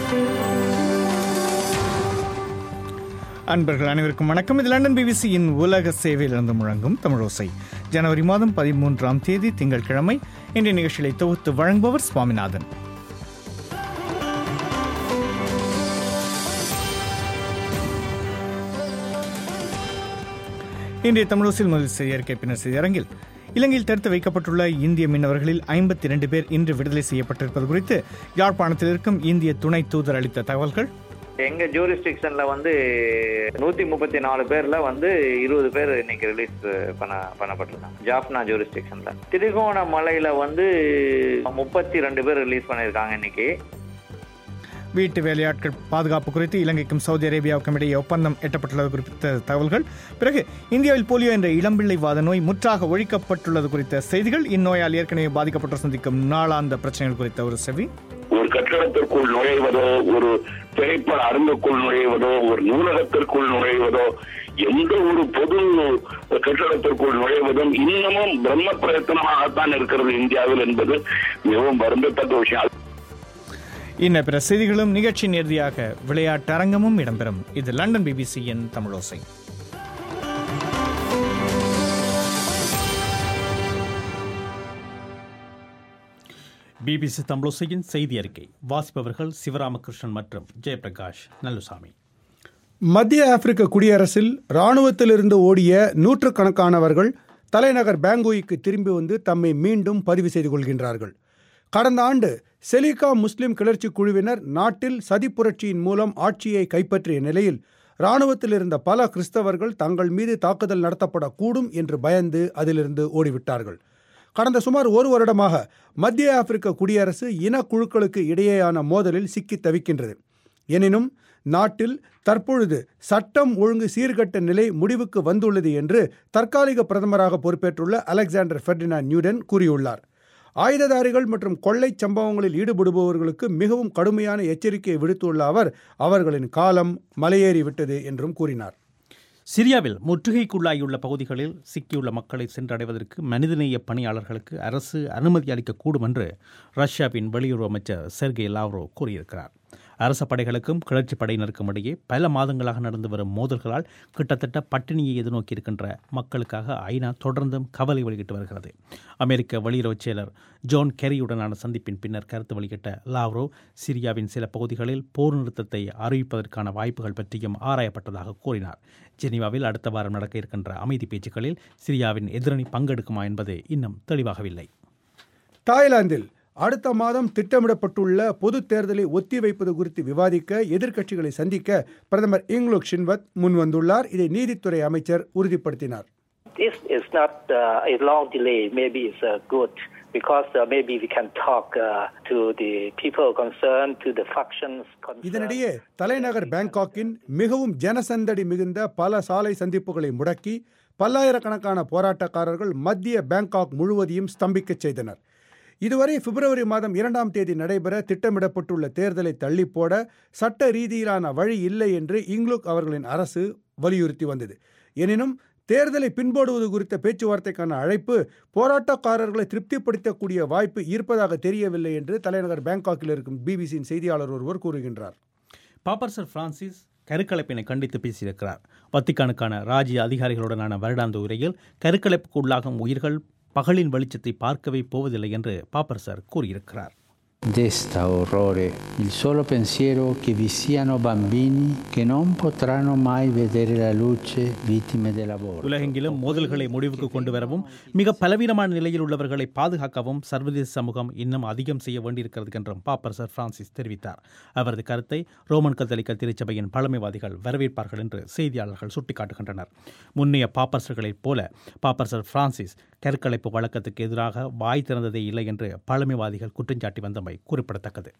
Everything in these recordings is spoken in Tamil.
அன்பர்கள் அனைவருக்கும் வணக்கம் இது லண்டன் பிபிசியின் உலக சேவையிலிருந்து முழங்கும் தமிழோசை ஜனவரி மாதம் பதிமூன்றாம் தேதி திங்கட்கிழமை இன்றைய நிகழ்ச்சிகளை தொகுத்து வழங்குபவர் சுவாமிநாதன் இன்றைய தமிழோசில் முதல் செய்தியறிக்கை பின்னர் செய்தியரங்கில் இலங்கையில் தடுத்து வைக்கப்பட்டுள்ள இந்திய மீனவர்களில் ஐம்பத்தி இரண்டு பேர் இன்று விடுதலை செய்யப்பட்டிருப்பது குறித்து யாழ்ப்பாணத்தில் இருக்கும் இந்திய துணை தூதர் அளித்த தகவல்கள் எங்க ஜூரிஸ்டிக்ஷன்ல வந்து நூத்தி முப்பத்தி நாலு பேர்ல வந்து இருபது பேர் இன்னைக்கு ரிலீஸ் பண்ண பண்ணப்பட்டிருக்காங்க ஜாஃப்னா ஜூரிஸ்டிக்ஷன்ல திரிகோணமலையில வந்து முப்பத்தி ரெண்டு பேர் ரிலீஸ் பண்ணியிருக்காங்க இன்னைக்கு வீட்டு வேலையாட்கள் பாதுகாப்பு குறித்து இலங்கைக்கும் சவுதி அரேபியாவுக்கும் இடையே ஒப்பந்தம் எட்டப்பட்டுள்ளது குறித்த தகவல்கள் பிறகு இந்தியாவில் போலியோ என்ற இளம்பிள்ளை வாத நோய் முற்றாக ஒழிக்கப்பட்டுள்ளது குறித்த செய்திகள் இந்நோயால் ஏற்கனவே பாதிக்கப்பட்டு சந்திக்கும் நாளாந்த பிரச்சனைகள் குறித்த ஒரு செவி ஒரு கட்டடத்திற்குள் நுழைவதோ ஒரு திரைப்பட அரங்குக்குள் நுழைவதோ ஒரு நூலகத்திற்குள் நுழைவதோ எந்த ஒரு பொது கட்டடத்திற்குள் நுழைவதும் இன்னமும் பிரம்ம பிரயத்தனமாகத்தான் இருக்கிறது இந்தியாவில் என்பது மிகவும் வருந்தத்தக்க விஷயம் இன்ன பிற செய்திகளும் நிகழ்ச்சியின் இறுதியாக விளையாட்டு அரங்கமும் இடம்பெறும் இது லண்டன் பிபிசியின் தமிழோசை பிபிசி தமிழோசையின் செய்தி அறிக்கை வாசிப்பவர்கள் சிவராமகிருஷ்ணன் மற்றும் ஜெயபிரகாஷ் நல்லுசாமி மத்திய ஆப்பிரிக்க குடியரசில் இராணுவத்திலிருந்து ஓடிய நூற்றுக்கணக்கானவர்கள் தலைநகர் பேங்கோய்க்கு திரும்பி வந்து தம்மை மீண்டும் பதிவு செய்து கொள்கின்றார்கள் கடந்த ஆண்டு செலிகா முஸ்லிம் கிளர்ச்சி குழுவினர் நாட்டில் சதி புரட்சியின் மூலம் ஆட்சியை கைப்பற்றிய நிலையில் இராணுவத்தில் இருந்த பல கிறிஸ்தவர்கள் தங்கள் மீது தாக்குதல் நடத்தப்படக்கூடும் என்று பயந்து அதிலிருந்து ஓடிவிட்டார்கள் கடந்த சுமார் ஒரு வருடமாக மத்திய ஆப்பிரிக்க குடியரசு இனக்குழுக்களுக்கு இடையேயான மோதலில் சிக்கி தவிக்கின்றது எனினும் நாட்டில் தற்பொழுது சட்டம் ஒழுங்கு சீர்கட்ட நிலை முடிவுக்கு வந்துள்ளது என்று தற்காலிக பிரதமராக பொறுப்பேற்றுள்ள அலெக்சாண்டர் ஃபெர்டினாண்ட் நியூடன் கூறியுள்ளார் ஆயுததாரிகள் மற்றும் கொள்ளை சம்பவங்களில் ஈடுபடுபவர்களுக்கு மிகவும் கடுமையான எச்சரிக்கையை விடுத்துள்ள அவர் அவர்களின் காலம் மலையேறிவிட்டது என்றும் கூறினார் சிரியாவில் முற்றுகைக்குள்ளாகியுள்ள பகுதிகளில் சிக்கியுள்ள மக்களை சென்றடைவதற்கு மனிதநேய பணியாளர்களுக்கு அரசு அனுமதி அளிக்கக்கூடும் என்று ரஷ்யாவின் வெளியுறவு அமைச்சர் செர்கே லாவ்ரோ கூறியிருக்கிறார் அரச படைகளுக்கும் கிளர்ச்சி படையினருக்கும் இடையே பல மாதங்களாக நடந்து வரும் மோதல்களால் கிட்டத்தட்ட பட்டினியை எதிர்நோக்கியிருக்கின்ற மக்களுக்காக ஐநா தொடர்ந்தும் கவலை வெளியிட்டு வருகிறது அமெரிக்க வெளியுறவுச் செயலர் ஜோன் கெரியுடனான சந்திப்பின் பின்னர் கருத்து வெளியிட்ட லாவ்ரோ சிரியாவின் சில பகுதிகளில் போர் நிறுத்தத்தை அறிவிப்பதற்கான வாய்ப்புகள் பற்றியும் ஆராயப்பட்டதாக கூறினார் ஜெனீவாவில் அடுத்த வாரம் நடக்க இருக்கின்ற அமைதி பேச்சுக்களில் சிரியாவின் எதிரணி பங்கெடுக்குமா என்பது இன்னும் தெளிவாகவில்லை தாய்லாந்தில் அடுத்த மாதம் திட்டமிடப்பட்டுள்ள பொது தேர்தலை ஒத்திவைப்பது குறித்து விவாதிக்க எதிர்க்கட்சிகளை சந்திக்க பிரதமர் இங்லுக் ஷின்வத் முன்வந்துள்ளார் இதை நீதித்துறை அமைச்சர் உறுதிப்படுத்தினார் This is not uh, a long delay. Maybe it's uh, good because uh, maybe we can talk uh, to the people concerned, to the factions concerned. இதனிடையே தலைநகர் பேங்காக்கின் மிகவும் ஜனசந்தடி மிகுந்த பல சாலை சந்திப்புகளை முடக்கி பல்லாயிரக்கணக்கான போராட்டக்காரர்கள் மத்திய பேங்காக் முழுவதையும் ஸ்தம்பிக்கச் செய்தனர் இதுவரை பிப்ரவரி மாதம் இரண்டாம் தேதி நடைபெற திட்டமிடப்பட்டுள்ள தேர்தலை தள்ளி போட சட்ட ரீதியிலான வழி இல்லை என்று இங்லுக் அவர்களின் அரசு வலியுறுத்தி வந்தது எனினும் தேர்தலை பின்போடுவது குறித்த பேச்சுவார்த்தைக்கான அழைப்பு போராட்டக்காரர்களை திருப்திப்படுத்தக்கூடிய வாய்ப்பு இருப்பதாக தெரியவில்லை என்று தலைநகர் பேங்காக்கில் இருக்கும் பிபிசியின் செய்தியாளர் ஒருவர் கூறுகின்றார் பாப்பர்சர் பிரான்சிஸ் கருக்கலைப்பினை கண்டித்து பேசியிருக்கிறார் வத்திக்கானுக்கான ராஜ்ய அதிகாரிகளுடனான வருடாந்த உரையில் கருக்கலைப்புக்கு உள்ளாகும் உயிர்கள் பகலின் வெளிச்சத்தை பார்க்கவே போவதில்லை என்று பாப்பர்சர் கூறியிருக்கிறார் Desta orrore il solo pensiero che vi siano bambini che non potranno mai vedere la luce vittime dell'aborto. உலகெங்கிலும் மோதல்களை முடிவுக்கு கொண்டு வரவும் மிக பலவீனமான நிலையில் உள்ளவர்களை பாதுகாக்கவும் சர்வதேச சமூகம் இன்னும் அதிகம் செய்ய வேண்டியிருக்கிறது என்றும் பாப்பர் சர் பிரான்சிஸ் தெரிவித்தார் அவரது கருத்தை ரோமன் கத்தோலிக்க திருச்சபையின் பழமைவாதிகள் வரவேற்பார்கள் என்று செய்தியாளர்கள் சுட்டிக்காட்டுகின்றனர் முன்னைய பாப்பர்சர்களைப் போல பாப்பர் சர் பிரான்சிஸ் கருக்கலைப்பு வழக்கத்துக்கு எதிராக வாய் திறந்ததே இல்லை என்று பழமைவாதிகள் குற்றஞ்சாட்டி வந்தமை குறிப்பிடத்தக்கது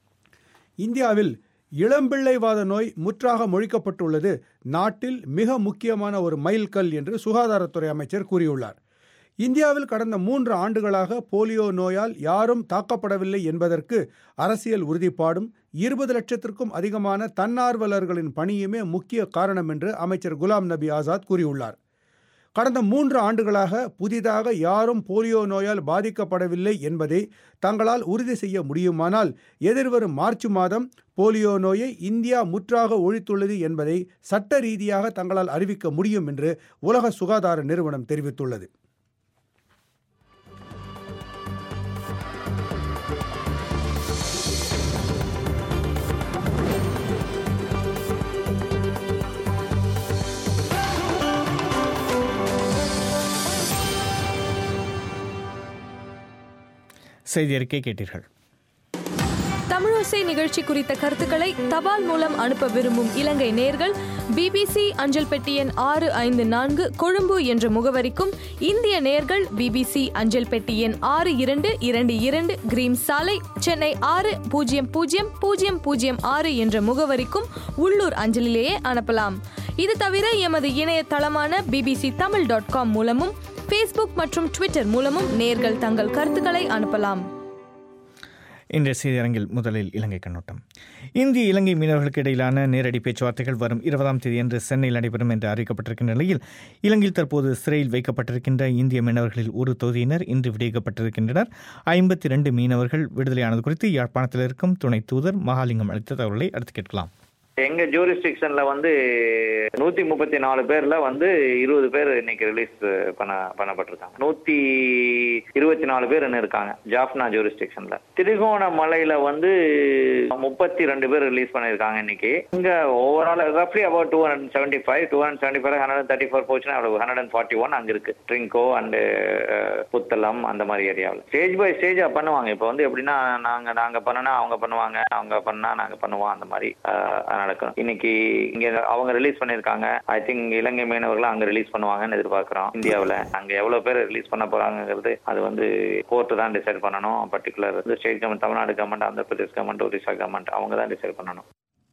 இந்தியாவில் இளம்பிள்ளைவாத நோய் முற்றாக மொழிக்கப்பட்டுள்ளது நாட்டில் மிக முக்கியமான ஒரு மைல்கல் என்று சுகாதாரத்துறை அமைச்சர் கூறியுள்ளார் இந்தியாவில் கடந்த மூன்று ஆண்டுகளாக போலியோ நோயால் யாரும் தாக்கப்படவில்லை என்பதற்கு அரசியல் உறுதிப்பாடும் இருபது லட்சத்திற்கும் அதிகமான தன்னார்வலர்களின் பணியுமே முக்கிய காரணம் என்று அமைச்சர் குலாம் நபி ஆசாத் கூறியுள்ளார் கடந்த மூன்று ஆண்டுகளாக புதிதாக யாரும் போலியோ நோயால் பாதிக்கப்படவில்லை என்பதை தங்களால் உறுதி செய்ய முடியுமானால் எதிர்வரும் மார்ச் மாதம் போலியோ நோயை இந்தியா முற்றாக ஒழித்துள்ளது என்பதை சட்ட ரீதியாக தங்களால் அறிவிக்க முடியும் என்று உலக சுகாதார நிறுவனம் தெரிவித்துள்ளது செய்தி அறிக்கை கேட்டீர்கள் தமிழோசை நிகழ்ச்சி குறித்த கருத்துக்களை தபால் மூலம் அனுப்ப விரும்பும் இலங்கை நேர்கள் பிபிசி அஞ்சல் பெட்டி எண் ஆறு ஐந்து நான்கு கொழும்பு என்ற முகவரிக்கும் இந்திய நேர்கள் பிபிசி அஞ்சல் பெட்டி எண் ஆறு இரண்டு இரண்டு இரண்டு கிரீம் சாலை சென்னை ஆறு பூஜ்ஜியம் பூஜ்ஜியம் பூஜ்ஜியம் பூஜ்ஜியம் ஆறு என்ற முகவரிக்கும் உள்ளூர் அஞ்சலிலேயே அனுப்பலாம் இது தவிர எமது இணையதளமான பிபிசி தமிழ் டாட் காம் மூலமும் ஃபேஸ்புக் மற்றும் ட்விட்டர் மூலமும் நேர்கள் தங்கள் கருத்துக்களை அனுப்பலாம் இன்றைய செய்தியரங்கில் முதலில் இலங்கை கண்ணோட்டம் இந்திய இலங்கை மீனவர்களுக்கு இடையிலான நேரடி பேச்சுவார்த்தைகள் வரும் இருபதாம் தேதியன்று சென்னையில் நடைபெறும் என்று அறிவிக்கப்பட்டிருக்கின்ற நிலையில் இலங்கையில் தற்போது சிறையில் வைக்கப்பட்டிருக்கின்ற இந்திய மீனவர்களில் ஒரு தொகுதியினர் இன்று விடுவிக்கப்பட்டிருக்கின்றனர் ஐம்பத்தி இரண்டு மீனவர்கள் விடுதலையானது குறித்து யாழ்ப்பாணத்தில் இருக்கும் துணை தூதர் மகாலிங்கம் அளித்த தகவலை அடுத்து கேட்கலாம் எங்க ஜூரிஸ்டிக்ஷன்ல வந்து நூத்தி முப்பத்தி நாலு பேர்ல வந்து இருபது பேர் இன்னைக்கு ரிலீஸ் பண்ண பண்ணப்பட்டிருக்காங்க நூத்தி இருபத்தி நாலு பேர் இன்னும் இருக்காங்க ஜாஃப்னா ஜூரிஸ்டிக்ஷன்ல திரிகோணமலையில வந்து முப்பத்தி ரெண்டு பேர் ரிலீஸ் பண்ணிருக்காங்க இன்னைக்கு இங்க ஓவரால் ரஃப்லி about two hundred seventy five two hundred seventy five hundred thirty four போச்சுன்னா அவ்வளவு ஹண்ட்ரட் அண்ட் ஃபார்ட்டி ஒன் அங்க இருக்கு ட்ரிங்கோ அண்ட் புத்தளம் அந்த மாதிரி ஏரியாவில் ஸ்டேஜ் பை ஸ்டேஜா பண்ணுவாங்க இப்போ வந்து எப்படின்னா நாங்க நாங்க பண்ணனா அவங்க பண்ணுவாங்க அவங்க பண்ணா நாங்க பண்ணுவோம் அந்த மாதிரி அஹ், நடக்கும் இன்னைக்கு இங்க அவங்க ரிலீஸ் பண்ணிருக்காங்க ஐ திங்க் இலங்கை மீனவர்கள் அங்க ரிலீஸ் பண்ணுவாங்கன்னு எதிர்பார்க்கிறோம் இந்தியாவுல அங்க எவ்வளவு பேர் ரிலீஸ் பண்ண போறாங்கிறது அது வந்து கோர்ட்டு தான் டிசைட் பண்ணணும் particular state government Tamil Nadu government Andhra Pradesh government Orissa government அவங்க தான் டிசைட் பண்ணணும்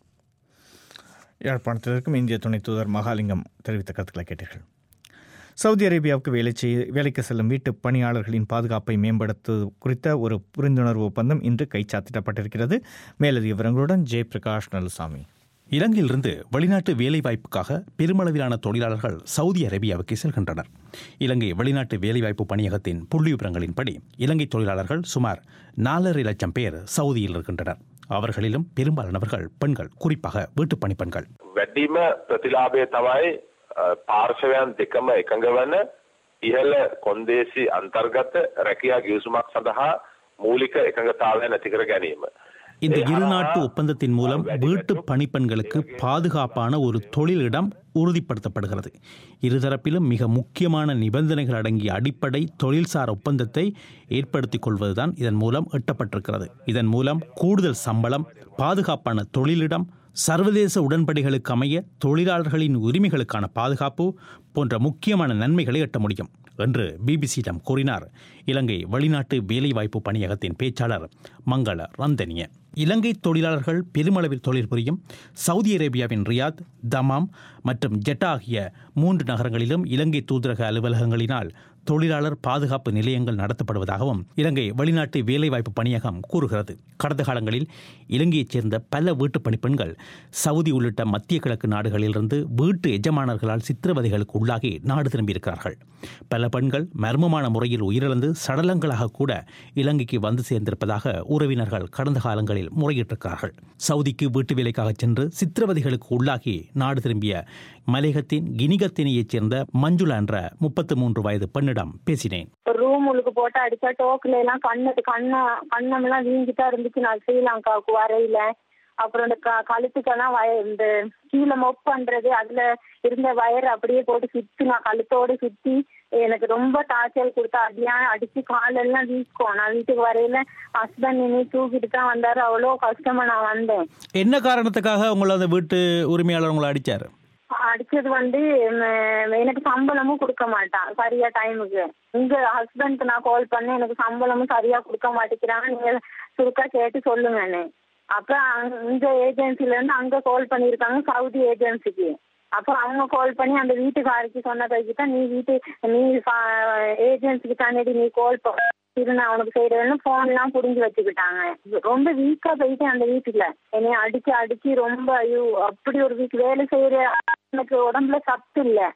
யாழ்ப்பாணத்தில் இருக்கும் இந்திய துணை தூதர் மகாலிங்கம் தெரிவித்த கருத்துக்களை கேட்டீர்கள் சவுதி அரேபியாவுக்கு வேலை செய்ய வேலைக்கு செல்லும் வீட்டு பணியாளர்களின் பாதுகாப்பை மேம்படுத்துவது குறித்த ஒரு புரிந்துணர்வு ஒப்பந்தம் இன்று கைச்சாத்திடப்பட்டிருக்கிறது மேலதிக விவரங்களுடன் ஜெயபிரகாஷ் நலுசாமி இலங்கையிலிருந்து வெளிநாட்டு வேலைவாய்ப்புக்காக பெருமளவிலான தொழிலாளர்கள் சவுதி அரேபியாவுக்கு செல்கின்றனர் இலங்கை வெளிநாட்டு வேலைவாய்ப்பு பணியகத்தின் புள்ளி விவரங்களின்படி இலங்கை தொழிலாளர்கள் சுமார் நாலரை லட்சம் பேர் சவுதியில் இருக்கின்றனர் அவர்களிலும் பெரும்பாலானவர்கள் பெண்கள் குறிப்பாக வீட்டுப் பணிப்பெண்கள் වැඩිම ප්‍රතිලාභය තමයි අ, පාර්ශවයන් දෙකම එකඟ වන ඉහළ කොන්දේසි අන්තර්ගත රැකියා ගිවිසුමක් සඳහා මූලික එකඟතාවය නැති කර ගැනීම. இந்த இருநாட்டு ஒப்பந்தத்தின் மூலம் வீட்டு பணிப்பெண்களுக்கு பாதுகாப்பான ஒரு தொழிலிடம் உறுதிப்படுத்தப்படுகிறது இருதரப்பிலும் மிக முக்கியமான நிபந்தனைகள் அடங்கிய அடிப்படை தொழில்சார் ஒப்பந்தத்தை ஏற்படுத்திக் கொள்வதுதான் இதன் மூலம் எட்டப்பட்டிருக்கிறது இதன் மூலம் கூடுதல் சம்பளம் பாதுகாப்பான தொழிலிடம் சர்வதேச உடன்படிகளுக்கு அமைய தொழிலாளர்களின் உரிமைகளுக்கான பாதுகாப்பு போன்ற முக்கியமான நன்மைகளை எட்ட முடியும் என்று பிபிசியிடம் கூறினார் இலங்கை வெளிநாட்டு வேலைவாய்ப்பு பணியகத்தின் பேச்சாளர் மங்கள ரந்தனிய இலங்கை தொழிலாளர்கள் பெருமளவில் தொழில் புரியும் சவுதி அரேபியாவின் ரியாத் தமாம் மற்றும் ஜெட்டா ஆகிய மூன்று நகரங்களிலும் இலங்கை தூதரக அலுவலகங்களினால் தொழிலாளர் பாதுகாப்பு நிலையங்கள் நடத்தப்படுவதாகவும் இலங்கை வெளிநாட்டு வேலைவாய்ப்பு பணியகம் கூறுகிறது கடந்த காலங்களில் இலங்கையைச் சேர்ந்த பல வீட்டுப் பணிப்பெண்கள் சவுதி உள்ளிட்ட மத்திய கிழக்கு நாடுகளிலிருந்து வீட்டு எஜமானர்களால் சித்திரவதைகளுக்கு உள்ளாகி நாடு திரும்பியிருக்கிறார்கள் பல பெண்கள் மர்மமான முறையில் உயிரிழந்து சடலங்களாக கூட இலங்கைக்கு வந்து சேர்ந்திருப்பதாக உறவினர்கள் கடந்த காலங்களில் முறையிட்டிருக்கிறார்கள் சவுதிக்கு வீட்டு வேலைக்காக சென்று சித்திரவதைகளுக்கு உள்ளாகி நாடு திரும்பிய மலேகத்தின் கினிகத்தினையைச் சேர்ந்த மஞ்சுளா என்ற முப்பத்து மூன்று வயது பெண்ணிடம் பேசினேன் ஒரு ரூம் உள்ளுக்கு போட்டு அடிச்சா டோக்குல எல்லாம் கண்ணு கண்ண கண்ணமெல்லாம் வீங்கிட்டா இருந்துச்சு நான் ஸ்ரீலங்காவுக்கு வரையில அப்புறம் இந்த க கழுத்துக்கெல்லாம் வய இந்த கீழே மொப் பண்றது அதுல இருந்த வயர் அப்படியே போட்டு சுத்தி நான் கழுத்தோட சுத்தி எனக்கு ரொம்ப டார்ச்சர் கொடுத்தா அடியா அடிச்சு காலெல்லாம் வீக்கும் நான் வீட்டுக்கு வரையில ஹஸ்பண்ட் நின்று தூக்கிட்டு தான் வந்தாரு அவ்வளோ கஷ்டமா நான் வந்தேன் என்ன காரணத்துக்காக உங்களை அந்த வீட்டு உரிமையாளர் உங்களை அடிச்சார் அடிச்சது வந்து ம், எனக்கு சம்பளமும் கொடுக்க மாட்டான் சரியா டைமுக்கு இங்க ஹஸ்பண்ட்க்கு நான் கால் பண்ணேன் எனக்கு சம்பளமும் சரியா கொடுக்க மாட்டேங்கிறாங்க நீங்க சுருக்கா கேட்டு சொல்லுங்கன்னு அப்புறம் அங்க- இந்த ஏஜென்சில இருந்து அங்க கால் பண்ணிருக்காங்க சவுதி ஏஜென்சிக்கு அப்ப அவங்க கால் பண்ணி அந்த வீட்டுக்காரிக்கு சொன்னதுக்கு தான் நீ வீட்டு நீ ஏஜென்சிக்கு தானடி நீ கால் இது நான் உனக்கு செய்யறேன்னு போன் எல்லாம் புடிஞ்சு வச்சுக்கிட்டாங்க ரொம்ப வீக்கா போயிட்டேன் அந்த வீட்டுல என்னைய அடிச்சு அடிச்சு ரொம்ப ஐயோ அப்படி ஒரு வீக் வேலை செய்யற எனக்கு உடம்புல சத்து இல்ல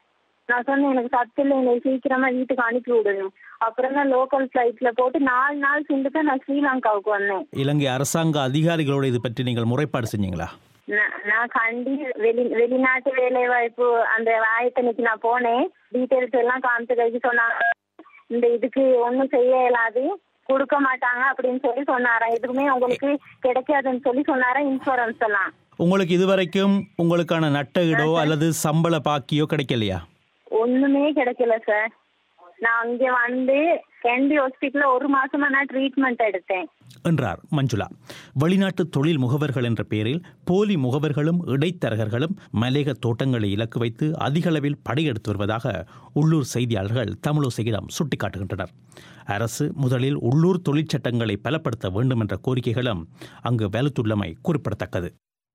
நான் சொன்னேன் எனக்கு சத்து இல்லை என்னை சீக்கிரமா வீட்டுக்கு அனுப்பி விடுங்க அப்புறம் தான் லோக்கல் ஃபிளைட்ல போட்டு நாலு நாள் சென்று தான் நான் ஸ்ரீலங்காவுக்கு வந்தேன் இலங்கை அரசாங்க அதிகாரிகளோடு இது பற்றி நீங்கள் முறைப்பாடு செஞ்சீங்களா நான் நான் கண்டி வெளி வெளிநாட்டு வேலை வாய்ப்பு அந்த ஆயத்தனைக்கு நான் போனேன் டீட்டெயில்ஸ் எல்லாம் காமிச்சு கழிச்சு சொன்னாங்க இந்த இதுக்கு ஒன்றும் செய்ய இயலாது கொடுக்க மாட்டாங்க அப்படின்னு சொல்லி சொன்னாராம் எதுக்குமே உங்களுக்கு கிடைக்காதுன்னு சொல்லி சொன்னாரா இன்சூரன்ஸ் எல்லாம் உங்களுக்கு இதுவரைக்கும் உங்களுக்கான நட்டஈடோ அல்லது சம்பள பாக்கியோ கிடைக்கலையா ஒண்ணுமே கிடைக்கல சார் நான் அங்க வந்து கேண்டி ஹாஸ்பிட்டல்ல ஒரு மாசமா நான் ட்ரீட்மெண்ட் எடுத்தேன் என்றார் மஞ்சுளா வெளிநாட்டு தொழில் முகவர்கள் என்ற பெயரில் போலி முகவர்களும் இடைத்தரகர்களும் மலேக தோட்டங்களை இலக்கு வைத்து அதிக அளவில் படையெடுத்து வருவதாக உள்ளூர் செய்தியாளர்கள் தமிழோசையிடம் சுட்டிக்காட்டுகின்றனர் அரசு முதலில் உள்ளூர் தொழிற்சட்டங்களை பலப்படுத்த வேண்டும் என்ற கோரிக்கைகளும் அங்கு வலுத்துள்ளமை குறிப்பிடத்தக்கது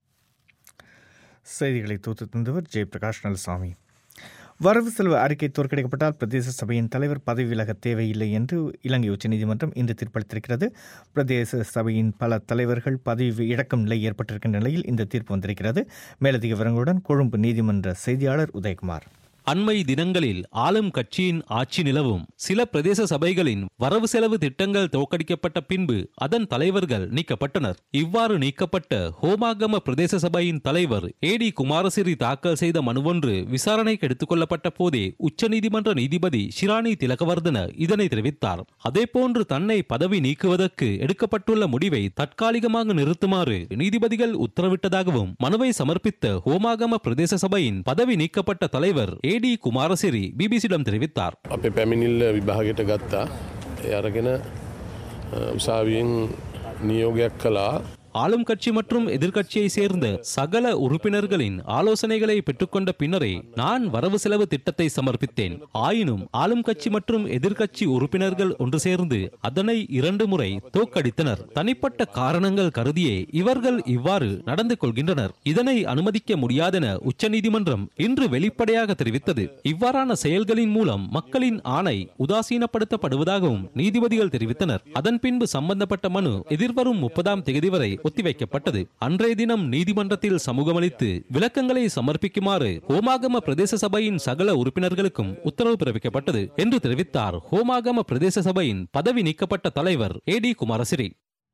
செய்திகளை தூத்து தந்தவர் ஜெயபிரகாஷ் நலசாமி வரவு செலவு அறிக்கை தோற்கடிக்கப்பட்டால் பிரதேச சபையின் தலைவர் பதவி விலக தேவையில்லை என்று இலங்கை உச்சநீதிமன்றம் இன்று தீர்ப்பளித்திருக்கிறது பிரதேச சபையின் பல தலைவர்கள் பதவி இழக்கும் நிலை ஏற்பட்டிருக்கின்ற நிலையில் இந்த தீர்ப்பு வந்திருக்கிறது மேலதிக விவரங்களுடன் கொழும்பு நீதிமன்ற செய்தியாளர் உதயகுமார் அண்மை தினங்களில் ஆளும் கட்சியின் ஆட்சி நிலவும் சில பிரதேச சபைகளின் வரவு செலவு திட்டங்கள் தோற்கடிக்கப்பட்ட பின்பு அதன் தலைவர்கள் நீக்கப்பட்டனர் இவ்வாறு நீக்கப்பட்ட ஹோமாகம பிரதேச சபையின் தலைவர் ஏ டி குமாரசிறி தாக்கல் செய்த மனுவொன்று விசாரணைக்கு எடுத்துக் கொள்ளப்பட்ட போதே உச்சநீதிமன்ற நீதிபதி ஷிராணி திலகவர்தன இதனை தெரிவித்தார் அதேபோன்று தன்னை பதவி நீக்குவதற்கு எடுக்கப்பட்டுள்ள முடிவை தற்காலிகமாக நிறுத்துமாறு நீதிபதிகள் உத்தரவிட்டதாகவும் மனுவை சமர்ப்பித்த ஹோமாகம பிரதேச சபையின் பதவி நீக்கப்பட்ட தலைவர் ஏ டி குமாரசிறி பிபிசியிடம் தெரிவித்தார் අපේ පැමිණිල්ල විභාගයට ගත්තා ඒ අරගෙන උසාවියෙන් නියෝගයක් කළා ஆளும் கட்சி மற்றும் எதிர்க்கட்சியை சேர்ந்த சகல உறுப்பினர்களின் ஆலோசனைகளை பெற்றுக்கொண்ட பின்னரே நான் வரவு செலவு திட்டத்தை சமர்ப்பித்தேன் ஆயினும் ஆளும் கட்சி மற்றும் எதிர்க்கட்சி உறுப்பினர்கள் ஒன்று சேர்ந்து அதனை இரண்டு முறை தோக்கடித்தனர் தனிப்பட்ட காரணங்கள் கருதியே இவர்கள் இவ்வாறு நடந்து கொள்கின்றனர் இதனை அனுமதிக்க முடியாதென உச்சநீதிமன்றம் இன்று வெளிப்படையாக தெரிவித்தது இவ்வாறான செயல்களின் மூலம் மக்களின் ஆணை உதாசீனப்படுத்தப்படுவதாகவும் நீதிபதிகள் தெரிவித்தனர் அதன் பின்பு சம்பந்தப்பட்ட மனு எதிர்வரும் முப்பதாம் தேதி வரை ஒத்திவைக்கப்பட்டது அன்றைய தினம் நீதிமன்றத்தில் சமூகமளித்து விளக்கங்களை சமர்ப்பிக்குமாறு ஹோமாகம பிரதேச சபையின் சகல உறுப்பினர்களுக்கும் உத்தரவு பிறப்பிக்கப்பட்டது என்று தெரிவித்தார் ஹோமாகம பிரதேச சபையின் பதவி நீக்கப்பட்ட தலைவர் ஏ டி குமாரசிறி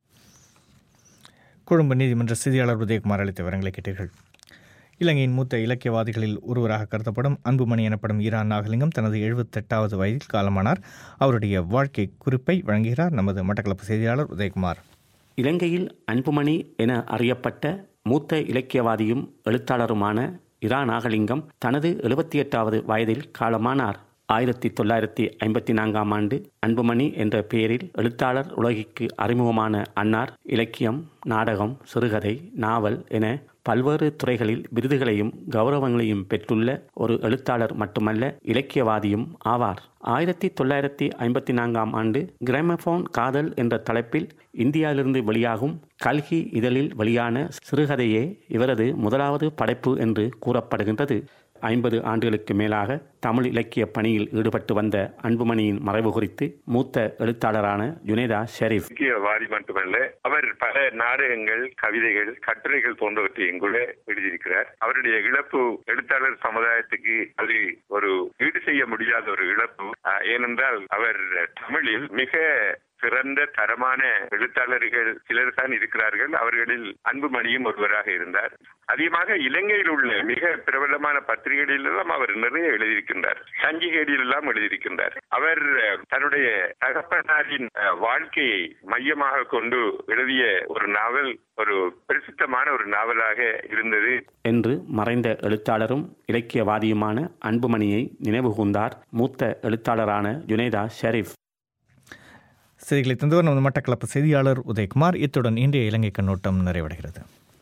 கொழும்பு நீதிமன்ற செய்தியாளர் உதயகுமார் அளித்த விவரங்களை கேட்டீர்கள் இலங்கையின் மூத்த இலக்கியவாதிகளில் ஒருவராக கருதப்படும் அன்புமணி எனப்படும் ஈரான் நாகலிங்கம் தனது எழுபத்தெட்டாவது வயதில் காலமானார் அவருடைய வாழ்க்கை குறிப்பை வழங்குகிறார் நமது மட்டக்களப்பு செய்தியாளர் உதயகுமார் இலங்கையில் அன்புமணி என அறியப்பட்ட மூத்த இலக்கியவாதியும் எழுத்தாளருமான இரா நாகலிங்கம் தனது எழுபத்தி எட்டாவது வயதில் காலமானார் ஆயிரத்தி தொள்ளாயிரத்தி ஐம்பத்தி நான்காம் ஆண்டு அன்புமணி என்ற பெயரில் எழுத்தாளர் உலகிற்கு அறிமுகமான அன்னார் இலக்கியம் நாடகம் சிறுகதை நாவல் என பல்வேறு துறைகளில் விருதுகளையும் கௌரவங்களையும் பெற்றுள்ள ஒரு எழுத்தாளர் மட்டுமல்ல இலக்கியவாதியும் ஆவார் ஆயிரத்தி தொள்ளாயிரத்தி ஐம்பத்தி நான்காம் ஆண்டு கிராமபோன் காதல் என்ற தலைப்பில் இந்தியாவிலிருந்து வெளியாகும் கல்கி இதழில் வெளியான சிறுகதையே இவரது முதலாவது படைப்பு என்று கூறப்படுகின்றது ஐம்பது ஆண்டுகளுக்கு மேலாக தமிழ் இலக்கிய பணியில் ஈடுபட்டு வந்த அன்புமணியின் மறைவு குறித்து மூத்த எழுத்தாளரான ஜுனேதா ஷெரீப் முக்கியவாதி மட்டுமல்ல அவர் பல நாடகங்கள் கவிதைகள் கட்டுரைகள் போன்றவற்றையும் கூட எழுதியிருக்கிறார் அவருடைய இழப்பு எழுத்தாளர் சமுதாயத்துக்கு அது ஒரு ஈடு செய்ய முடியாத ஒரு இழப்பு அஹ், ஏனென்றால் அவர் தமிழில் மிக சிறந்த தரமான எழுத்தாளர்கள் சிலர் தான் இருக்கிறார்கள் அவர்களில் அன்புமணியும் ஒருவராக இருந்தார் அதிகமாக இலங்கையில் உள்ள மிக பிரபலமான பத்திரிகைகளில் எல்லாம் அவர் நிறைய எழுதியிருக்கின்றார் சஞ்சிகைகளில் எல்லாம் எழுதியிருக்கின்றார் அவர் அஹ், தன்னுடைய தகப்பனாரின் அஹ், வாழ்க்கையை மையமாக கொண்டு எழுதிய ஒரு நாவல் ஒரு பிரசித்தமான ஒரு நாவலாக இருந்தது என்று மறைந்த எழுத்தாளரும் இலக்கியவாதியுமான அன்புமணியை நினைவுகூர்ந்தார் மூத்த எழுத்தாளரான ஜுனேதா ஷெரீப் செய்திகளை தந்தவர் நமது மட்டக்களப்பு செய்தியாளர் உதயகுமார் இத்துடன் இன்றைய இலங்கை கண்ணோட்டம் நிறைவடைகிறது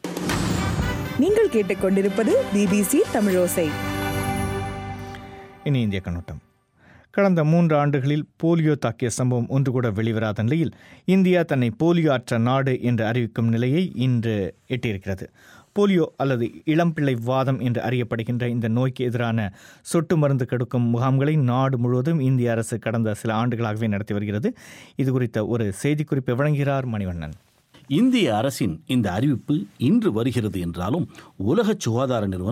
நீங்கள் கேட்டுக்கொண்டிருப்பது பிபிசி தமிழோசை இனி இந்திய கண்ணோட்டம் கடந்த மூன்று ஆண்டுகளில் போலியோ தாக்கிய சம்பவம் ஒன்று கூட வெளிவராத நிலையில் இந்தியா தன்னை போலியோ அற்ற நாடு என்று அறிவிக்கும் நிலையை இன்று எட்டியிருக்கிறது போலியோ அல்லது இளம்பிள்ளை வாதம் என்று அறியப்படுகின்ற இந்த நோய்க்கு எதிரான சொட்டு மருந்து கெடுக்கும் முகாம்களை நாடு முழுவதும் இந்திய அரசு கடந்த சில ஆண்டுகளாகவே நடத்தி வருகிறது இது குறித்த ஒரு செய்திக்குறிப்பை வழங்குகிறார் மணிவண்ணன் இந்திய அரசின் இந்த அறிவிப்பு இன்று வருகிறது என்றாலும் உலக சுகாதார நிறுவனம்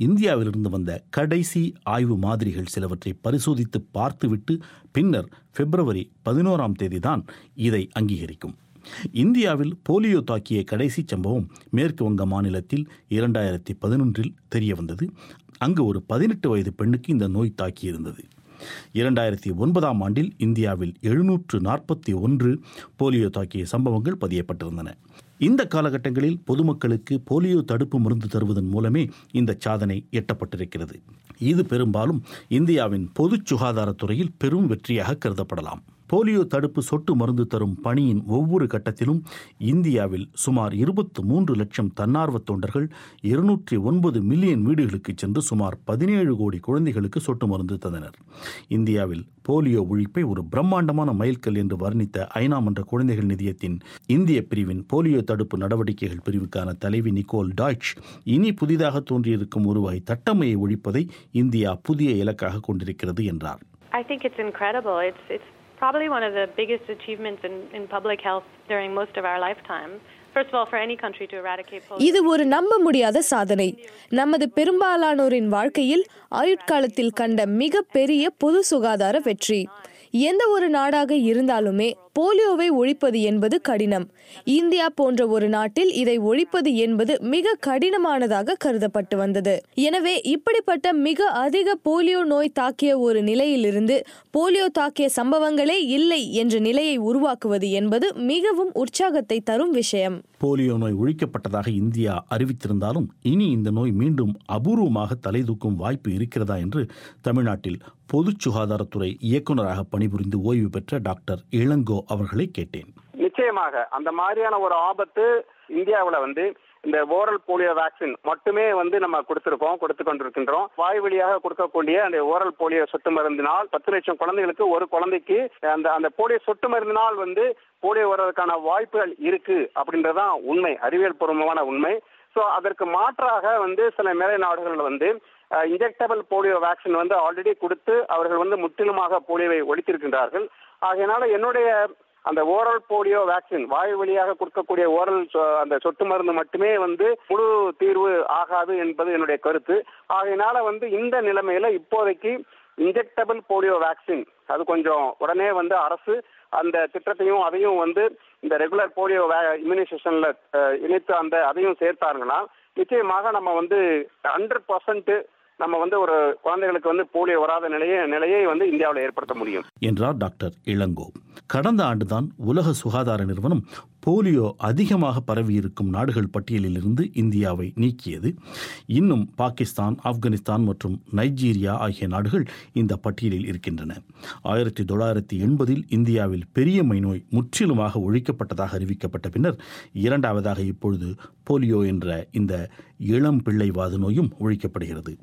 இந்தியாவிலிருந்து வந்த கடைசி ஆய்வு மாதிரிகள் சிலவற்றை பரிசோதித்து பார்த்துவிட்டு பின்னர் பிப்ரவரி பதினோராம் தேதிதான் இதை அங்கீகரிக்கும் இந்தியாவில் போலியோ தாக்கிய கடைசி சம்பவம் மேற்கு வங்க மாநிலத்தில் இரண்டாயிரத்தி பதினொன்றில் தெரிய வந்தது அங்கு ஒரு பதினெட்டு வயது பெண்ணுக்கு இந்த நோய் தாக்கியிருந்தது இரண்டாயிரத்தி ஒன்பதாம் ஆண்டில் இந்தியாவில் எழுநூற்று நாற்பத்தி ஒன்று போலியோ தாக்கிய சம்பவங்கள் பதியப்பட்டிருந்தன இந்த காலகட்டங்களில் பொதுமக்களுக்கு போலியோ தடுப்பு மருந்து தருவதன் மூலமே இந்த சாதனை எட்டப்பட்டிருக்கிறது இது பெரும்பாலும் இந்தியாவின் பொது சுகாதாரத்துறையில் பெரும் வெற்றியாக கருதப்படலாம் போலியோ தடுப்பு சொட்டு மருந்து தரும் பணியின் ஒவ்வொரு கட்டத்திலும் இந்தியாவில் சுமார் இருபத்து மூன்று லட்சம் தன்னார்வ தொண்டர்கள் இருநூற்றி ஒன்பது மில்லியன் வீடுகளுக்கு சென்று சுமார் பதினேழு கோடி குழந்தைகளுக்கு சொட்டு மருந்து தந்தனர் இந்தியாவில் போலியோ ஒழிப்பை ஒரு பிரம்மாண்டமான மைல்கல் என்று வர்ணித்த ஐநா மன்ற குழந்தைகள் நிதியத்தின் இந்திய பிரிவின் போலியோ தடுப்பு நடவடிக்கைகள் பிரிவுக்கான தலைவி நிக்கோல் டாய்ச் இனி புதிதாக தோன்றியிருக்கும் ஒரு வகை தட்டமையை ஒழிப்பதை இந்தியா புதிய இலக்காக கொண்டிருக்கிறது என்றார் I think it's incredible. It's it's probably one of the biggest achievements in, in public health during most of our lifetime. First of all, for any country to eradicate polio. இது ஒரு நம்ப முடியாத சாதனை நமது பெரும்பாலானோரின் வாழ்க்கையில் ஆயுட்காலத்தில் கண்ட மிக பெரிய பொது சுகாதார வெற்றி எந்த ஒரு நாடாக இருந்தாலுமே போலியோவை ஒழிப்பது என்பது கடினம் இந்தியா போன்ற ஒரு நாட்டில் இதை ஒழிப்பது என்பது மிக கடினமானதாக கருதப்பட்டு வந்தது எனவே இப்படிப்பட்ட மிக அதிக போலியோ நோய் தாக்கிய ஒரு நிலையிலிருந்து போலியோ தாக்கிய சம்பவங்களே இல்லை என்ற நிலையை உருவாக்குவது என்பது மிகவும் உற்சாகத்தை தரும் விஷயம் போலியோ நோய் ஒழிக்கப்பட்டதாக இந்தியா அறிவித்திருந்தாலும் இனி இந்த நோய் மீண்டும் அபூர்வமாக தலைதூக்கும் வாய்ப்பு இருக்கிறதா என்று தமிழ்நாட்டில் பொது சுகாதாரத்துறை இயக்குநராக பணிபுரிந்து ஓய்வு பெற்ற டாக்டர் இளங்கோ அவர்களை கேட்டேன் நிச்சயமாக அந்த மாதிரியான ஒரு ஆபத்து இந்தியாவுல வந்து இந்த ஓரல் போலியோ வேக்சின் மட்டுமே வந்து நம்ம கொடுத்திருக்கோம் கொடுத்து கொண்டிருக்கின்றோம் வாய் வழியாக கொடுக்கக்கூடிய அந்த ஓரல் போலியோ சொட்டு மருந்தினால் பத்து லட்சம் குழந்தைகளுக்கு ஒரு குழந்தைக்கு அந்த அந்த போலியோ சொட்டு மருந்தினால் வந்து போலியோ வர்றதுக்கான வாய்ப்புகள் இருக்கு அப்படின்றதான் உண்மை அறிவியல் பூர்வமான உண்மை ஸோ அதற்கு மாற்றாக வந்து சில மேலை நாடுகள் வந்து இன்ஜெக்டபிள் போலியோ வேக்சின் வந்து ஆல்ரெடி கொடுத்து அவர்கள் வந்து முற்றிலுமாக போலியோவை ஒழித்திருக்கின்றார்கள் ஆகையினால என்னுடைய அந்த ஓரல் போலியோ வேக்சின் வாயு வழியாக கொடுக்கக்கூடிய ஓரல் அந்த சொட்டு மருந்து மட்டுமே வந்து முழு தீர்வு ஆகாது என்பது என்னுடைய கருத்து ஆகையினால வந்து இந்த நிலைமையில இப்போதைக்கு இன்ஜெக்டபிள் போலியோ வேக்சின் அது கொஞ்சம் உடனே வந்து அரசு அந்த திட்டத்தையும் அதையும் வந்து இந்த ரெகுலர் போலியோ இம்யூனைசேஷன்ல இணைத்து அந்த அதையும் சேர்த்தாருங்கன்னா நிச்சயமாக நம்ம வந்து ஹண்ட்ரட் பர்சன்ட் நம்ம வந்து ஒரு குழந்தைகளுக்கு வந்து போலியோ வராத நிலையை நிலையை வந்து இந்தியாவில் ஏற்படுத்த முடியும் என்றார் டாக்டர் இளங்கோ கடந்த ஆண்டுதான் உலக சுகாதார நிறுவனம் போலியோ அதிகமாக பரவியிருக்கும் நாடுகள் பட்டியலில் இருந்து இந்தியாவை நீக்கியது இன்னும் பாகிஸ்தான் ஆப்கானிஸ்தான் மற்றும் நைஜீரியா ஆகிய நாடுகள் இந்த பட்டியலில் இருக்கின்றன ஆயிரத்தி தொள்ளாயிரத்தி எண்பதில் இந்தியாவில் பெரியம்மை நோய் முற்றிலுமாக ஒழிக்கப்பட்டதாக அறிவிக்கப்பட்ட பின்னர் இரண்டாவதாக இப்பொழுது போலியோ என்ற இந்த இளம் பிள்ளைவாத நோயும் ஒழிக்கப்படுகிறது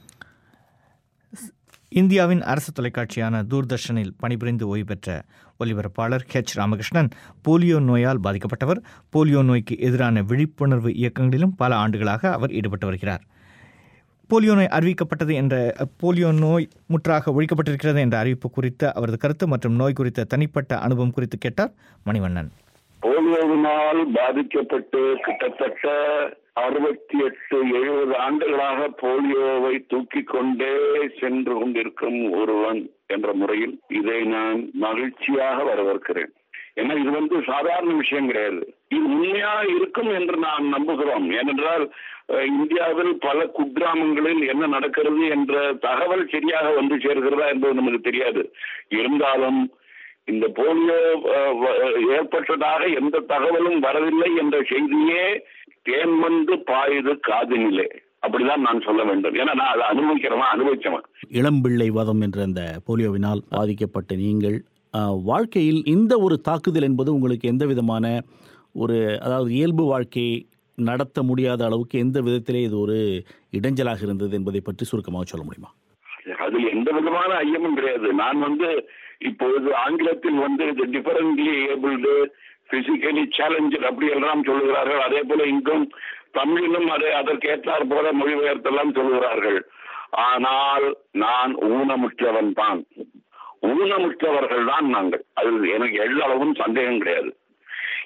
இந்தியாவின் அரசு தொலைக்காட்சியான தூர்தர்ஷனில் பணிபுரிந்து ஓய்வு பெற்ற ஒலிபரப்பாளர் ஹெச் ராமகிருஷ்ணன் போலியோ நோயால் பாதிக்கப்பட்டவர் போலியோ நோய்க்கு எதிரான விழிப்புணர்வு இயக்கங்களிலும் பல ஆண்டுகளாக அவர் ஈடுபட்டு வருகிறார் போலியோ நோய் அறிவிக்கப்பட்டது என்ற போலியோ நோய் முற்றாக ஒழிக்கப்பட்டிருக்கிறது என்ற அறிவிப்பு குறித்த அவரது கருத்து மற்றும் நோய் குறித்த தனிப்பட்ட அனுபவம் குறித்து கேட்டார் மணிவண்ணன் போலியோவினால் பாதிக்கப்பட்டு கிட்டத்தட்ட அறுபத்தி எட்டு எழுபது ஆண்டுகளாக போலியோவை தூக்கி கொண்டே சென்று கொண்டிருக்கும் ஒருவன் என்ற முறையில் இதை நான் மகிழ்ச்சியாக வரவேற்கிறேன் ஏன்னா இது வந்து சாதாரண விஷயம் கிடையாது இது உண்மையா இருக்கும் என்று நாம் நம்புகிறோம் ஏனென்றால் இந்தியாவில் பல குக்கிராமங்களில் என்ன நடக்கிறது என்ற தகவல் சரியாக வந்து சேர்கிறதா என்பது நமக்கு தெரியாது இருந்தாலும் இந்த போலியோ ஏற்பட்டதாக எந்த தகவலும் வரவில்லை என்ற செய்தியே தேன் வந்து பாயுது காதினிலே அப்படிதான் நான் சொல்ல வேண்டும் ஏன்னா நான் அதை அனுபவிக்கிறவன் அனுபவிச்சவன் இளம்பிள்ளை வாதம் என்ற அந்த போலியோவினால் பாதிக்கப்பட்ட நீங்கள் வாழ்க்கையில் இந்த ஒரு தாக்குதல் என்பது உங்களுக்கு எந்த விதமான ஒரு அதாவது இயல்பு வாழ்க்கையை நடத்த முடியாத அளவுக்கு எந்த விதத்திலே இது ஒரு இடைஞ்சலாக இருந்தது என்பதை பற்றி சுருக்கமாக சொல்ல முடியுமா அதில் எந்த விதமான ஐயமும் கிடையாது நான் வந்து இப்பொழுது ஆங்கிலத்தில் வந்து டிஃபரன்ட்லி ஏபிள்டு பிசிக்கலி சேலஞ்சர் அப்படி எல்லாம் சொல்லுகிறார்கள் அதே போல இங்கும் தமிழிலும் அதை அதற்கேற்றார் போல மொழிபெயர்த்தெல்லாம் சொல்லுகிறார்கள் ஆனால் நான் ஊனமுற்றவன் தான் ஊனமுற்றவர்கள் தான் நாங்கள் அதில் எனக்கு எள்ளளவும் சந்தேகம் கிடையாது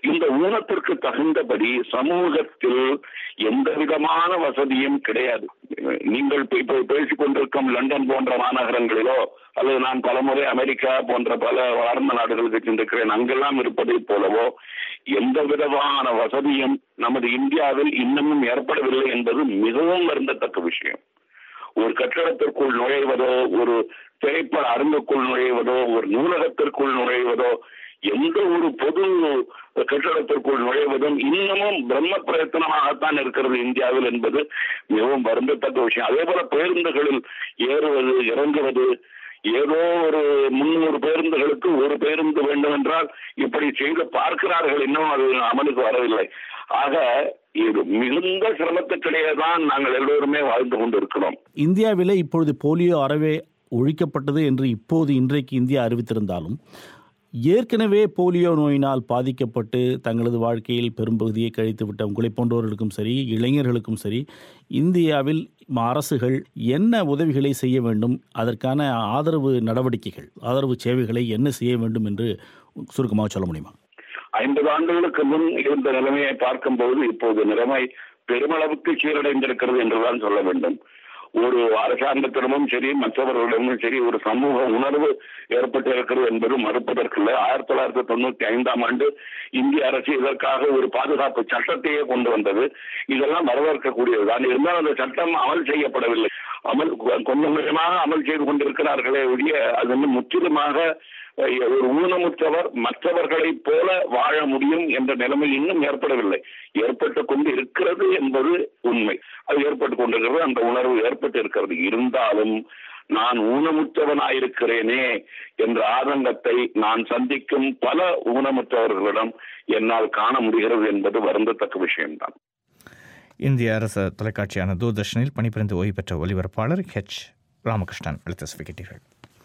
இந்த ஊனத்திற்கு தகுந்தபடி சமூகத்தில் எந்த விதமான வசதியும் கிடையாது நீங்கள் இப்ப- இப்போ பேசிக் கொண்டிருக்கும் லண்டன் போன்ற மாநகரங்களிலோ அல்லது நான் பலமுறை அமெரிக்கா போன்ற பல வளர்ந்த நாடுகளுக்கு சென்றிருக்கிறேன் அங்கெல்லாம் இருப்பதைப் போலவோ எந்த விதமான வசதியும் நமது இந்தியாவில் இன்னமும் ஏற்படவில்லை என்பது மிகவும் வருந்தத்தக்க விஷயம் ஒரு கட்டடத்திற்குள் நுழைவதோ ஒரு திரைப்பட அரங்குக்குள் நுழைவதோ ஒரு நூலகத்திற்குள் நுழைவதோ எந்த ஒரு பொது கட்டடத்திற்குள் நுழைவதும் இன்னமும் பிரம்ம பிரயத்தனமாகத்தான் இருக்கிறது இந்தியாவில் என்பது மிகவும் வருந்தத்தக்க விஷயம் அதே போல பேருந்துகளில் ஏறுவது இறங்குவது ஏதோ ஒரு முன்னூறு பேருந்துகளுக்கு ஒரு பேருந்து வேண்டும் என்றால் இப்படி செய்து பார்க்கிறார்கள் இன்னும் அது அமலுக்கு வரவில்லை ஆக இது மிகுந்த சிரமத்துக்கிடையே தான் நாங்கள் எல்லோருமே வாழ்ந்து கொண்டிருக்கிறோம் இந்தியாவிலே இப்பொழுது போலியோ அறவே ஒழிக்கப்பட்டது என்று இப்போது இன்றைக்கு இந்தியா அறிவித்திருந்தாலும் ஏற்கனவே போலியோ நோயினால் பாதிக்கப்பட்டு தங்களது வாழ்க்கையில் பெரும்பகுதியை கழித்துவிட்ட உங்களை போன்றவர்களுக்கும் சரி இளைஞர்களுக்கும் சரி இந்தியாவில் அரசுகள் என்ன உதவிகளை செய்ய வேண்டும் அதற்கான ஆதரவு நடவடிக்கைகள் ஆதரவு சேவைகளை என்ன செய்ய வேண்டும் என்று சுருக்கமாக சொல்ல முடியுமா ஐம்பது ஆண்டுகளுக்கு முன் இருந்த நிலைமையை பார்க்கும்போது இப்போது நிலைமை பெருமளவுக்கு சீரடைந்திருக்கிறது என்றுதான் சொல்ல வேண்டும் ஒரு அரசாங்கத்திடமும் சரி மற்றவர்களிடமும் சரி ஒரு சமூக உணர்வு ஏற்பட்டு இருக்கிறது என்பது மறுப்பதற்கில்லை ஆயிரத்தி தொள்ளாயிரத்தி தொண்ணூத்தி ஐந்தாம் ஆண்டு இந்திய அரசு இதற்காக ஒரு பாதுகாப்பு சட்டத்தையே கொண்டு வந்தது இதெல்லாம் வரவேற்கக்கூடியதுதான் இருந்தாலும் அந்த சட்டம் அமல் செய்யப்படவில்லை அமல் கொஞ்சம் கொஞ்சமாக அமல் செய்து கொண்டிருக்கிறார்களே ஒழிய அது வந்து முற்றிலுமாக அஹ், ஒரு ஊனமுற்றவர் மற்றவர்களைப் போல வாழ முடியும் என்ற நிலைமை இன்னும் ஏற்படவில்லை ஏற்பட்டு கொண்டு இருக்கிறது என்பது உண்மை அது ஏற்பட்டு கொண்டிருக்கிறது அந்த உணர்வு ஏற்பட்டு இருக்கிறது இருந்தாலும் நான் ஊனமுற்றவனாயிருக்கிறேனே என்ற ஆதங்கத்தை நான் சந்திக்கும் பல ஊனமுற்றவர்களிடம் என்னால் காண முடிகிறது என்பது வருந்தத்தக்க விஷயம்தான் இந்திய அரசு தொலைக்காட்சியான தூர்தர்ஷனில் பணிபுரிந்து ஓய்வு பெற்ற ஒலிபரப்பாளர் ஹெச் ராமகிருஷ்ணன் அளித்த கேட்டீர்கள்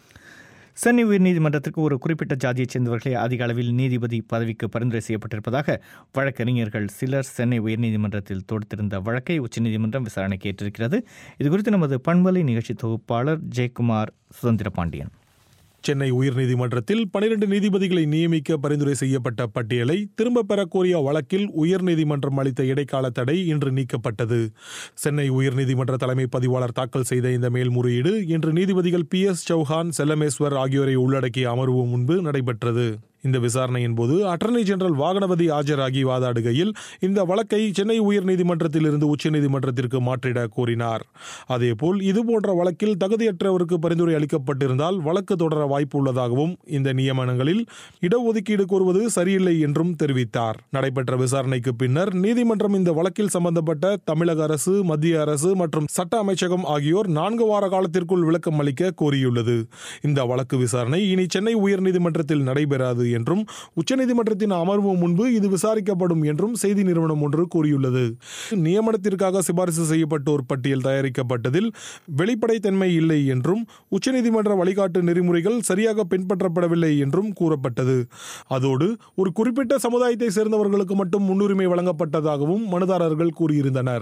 சென்னை உயர்நீதிமன்றத்திற்கு ஒரு குறிப்பிட்ட ஜாதியைச் சேர்ந்தவர்களே அதிக அளவில் நீதிபதி பதவிக்கு பரிந்துரை செய்யப்பட்டிருப்பதாக வழக்கறிஞர்கள் சிலர் சென்னை உயர்நீதிமன்றத்தில் தொடுத்திருந்த வழக்கை உச்சநீதிமன்றம் விசாரணைக்கு ஏற்றிருக்கிறது இதுகுறித்து நமது பண்பலை நிகழ்ச்சி தொகுப்பாளர் ஜெயக்குமார் சுதந்திர பாண்டியன் சென்னை உயர்நீதிமன்றத்தில் பனிரெண்டு நீதிபதிகளை நியமிக்க பரிந்துரை செய்யப்பட்ட பட்டியலை திரும்ப பெறக் கோரிய வழக்கில் உயர்நீதிமன்றம் அளித்த இடைக்கால தடை இன்று நீக்கப்பட்டது சென்னை உயர்நீதிமன்ற தலைமை பதிவாளர் தாக்கல் செய்த இந்த மேல்முறையீடு இன்று நீதிபதிகள் பி எஸ் சௌஹான் செல்லமேஸ்வர் ஆகியோரை உள்ளடக்கிய அமர்வு முன்பு நடைபெற்றது இந்த விசாரணையின் போது அட்டர்னி ஜெனரல் வாகனபதி ஆஜராகி வாதாடுகையில் இந்த வழக்கை சென்னை உயர்நீதிமன்றத்தில் இருந்து உச்சநீதிமன்றத்திற்கு மாற்றிட கோரினார் அதேபோல் இதுபோன்ற வழக்கில் தகுதியற்றவருக்கு பரிந்துரை அளிக்கப்பட்டிருந்தால் வழக்கு தொடர வாய்ப்பு உள்ளதாகவும் இந்த நியமனங்களில் இடஒதுக்கீடு கோருவது சரியில்லை என்றும் தெரிவித்தார் நடைபெற்ற விசாரணைக்கு பின்னர் நீதிமன்றம் இந்த வழக்கில் சம்பந்தப்பட்ட தமிழக அரசு மத்திய அரசு மற்றும் சட்ட அமைச்சகம் ஆகியோர் நான்கு வார காலத்திற்குள் விளக்கம் அளிக்க கோரியுள்ளது இந்த வழக்கு விசாரணை இனி சென்னை உயர்நீதிமன்றத்தில் நடைபெறாது என்றும் உச்சநீதிமன்றத்தின் அமர்வு முன்பு இது விசாரிக்கப்படும் என்றும் செய்தி நிறுவனம் ஒன்று கூறியுள்ளது நியமனத்திற்காக சிபாரிசு செய்யப்பட்டோர் பட்டியல் தயாரிக்கப்பட்டதில் வெளிப்படைத்தன்மை இல்லை என்றும் உச்சநீதிமன்ற வழிகாட்டு நெறிமுறைகள் சரியாக பின்பற்றப்படவில்லை என்றும் கூறப்பட்டது அதோடு ஒரு குறிப்பிட்ட சமுதாயத்தை சேர்ந்தவர்களுக்கு மட்டும் முன்னுரிமை வழங்கப்பட்டதாகவும் மனுதாரர்கள் கூறியிருந்தனர்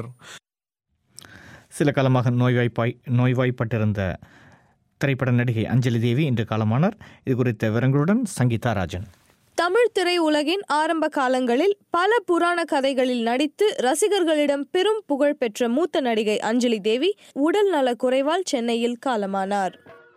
சில காலமாக நோய்வாய்ப்பாய் நோய்வாய்ப்பட்டிருந்த திரைப்பட நடிகை அஞ்சலி தேவி இன்று காலமானார் இது குறித்த விவரங்களுடன் சங்கீதா ராஜன் தமிழ் திரையுலகின் ஆரம்ப காலங்களில் பல புராண கதைகளில் நடித்து ரசிகர்களிடம் பெரும் புகழ் பெற்ற மூத்த நடிகை அஞ்சலி தேவி உடல் நல குறைவால் சென்னையில் காலமானார்